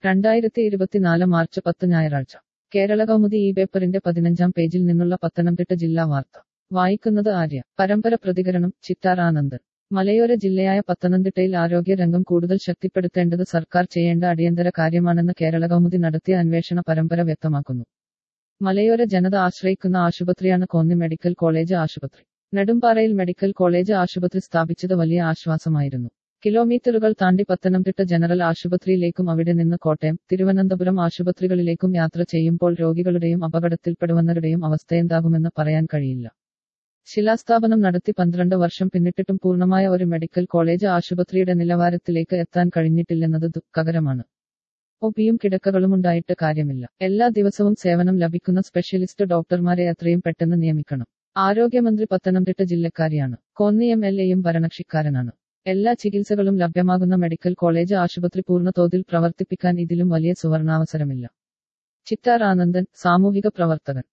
രണ്ടായിരത്തി ഇരുപത്തിനാല് മാർച്ച് പത്ത് ഞായറാഴ്ച കേരള കൗമുദി ഈ പേപ്പറിന്റെ പതിനഞ്ചാം പേജിൽ നിന്നുള്ള പത്തനംതിട്ട ജില്ലാ വാർത്ത വായിക്കുന്നത് ആര്യ പരമ്പര പ്രതികരണം ചിറ്റാർ ആനന്ദൻ മലയോര ജില്ലയായ പത്തനംതിട്ടയിൽ ആരോഗ്യരംഗം കൂടുതൽ ശക്തിപ്പെടുത്തേണ്ടത് സർക്കാർ ചെയ്യേണ്ട അടിയന്തര കാര്യമാണെന്ന് കേരള കൗമുദി നടത്തിയ അന്വേഷണ പരമ്പര വ്യക്തമാക്കുന്നു മലയോര ജനത ആശ്രയിക്കുന്ന ആശുപത്രിയാണ് കോന്നി മെഡിക്കൽ കോളേജ് ആശുപത്രി നെടുമ്പാറയിൽ മെഡിക്കൽ കോളേജ് ആശുപത്രി സ്ഥാപിച്ചത് വലിയ ആശ്വാസമായിരുന്നു കിലോമീറ്ററുകൾ താണ്ടി പത്തനംതിട്ട ജനറൽ ആശുപത്രിയിലേക്കും അവിടെ നിന്ന് കോട്ടയം തിരുവനന്തപുരം ആശുപത്രികളിലേക്കും യാത്ര ചെയ്യുമ്പോൾ രോഗികളുടെയും അപകടത്തിൽപ്പെടുവന്നവരുടെയും അവസ്ഥയെന്താകുമെന്ന് പറയാൻ കഴിയില്ല ശിലാസ്ഥാപനം നടത്തി പന്ത്രണ്ട് വർഷം പിന്നിട്ടിട്ടും പൂർണ്ണമായ ഒരു മെഡിക്കൽ കോളേജ് ആശുപത്രിയുടെ നിലവാരത്തിലേക്ക് എത്താൻ കഴിഞ്ഞിട്ടില്ലെന്നത് ദുഃഖകരമാണ് ഒപിയും കിടക്കകളും ഉണ്ടായിട്ട് കാര്യമില്ല എല്ലാ ദിവസവും സേവനം ലഭിക്കുന്ന സ്പെഷ്യലിസ്റ്റ് ഡോക്ടർമാരെ എത്രയും പെട്ടെന്ന് നിയമിക്കണം ആരോഗ്യമന്ത്രി പത്തനംതിട്ട ജില്ലക്കാരിയാണ് കോന്നി എം എൽ എയും ഭരണകക്ഷിക്കാരനാണ് എല്ലാ ചികിത്സകളും ലഭ്യമാകുന്ന മെഡിക്കൽ കോളേജ് ആശുപത്രി പൂർണ്ണ തോതിൽ പ്രവർത്തിപ്പിക്കാൻ ഇതിലും വലിയ സുവർണാവസരമില്ല ചിറ്റാർ ആനന്ദൻ സാമൂഹിക പ്രവർത്തകൻ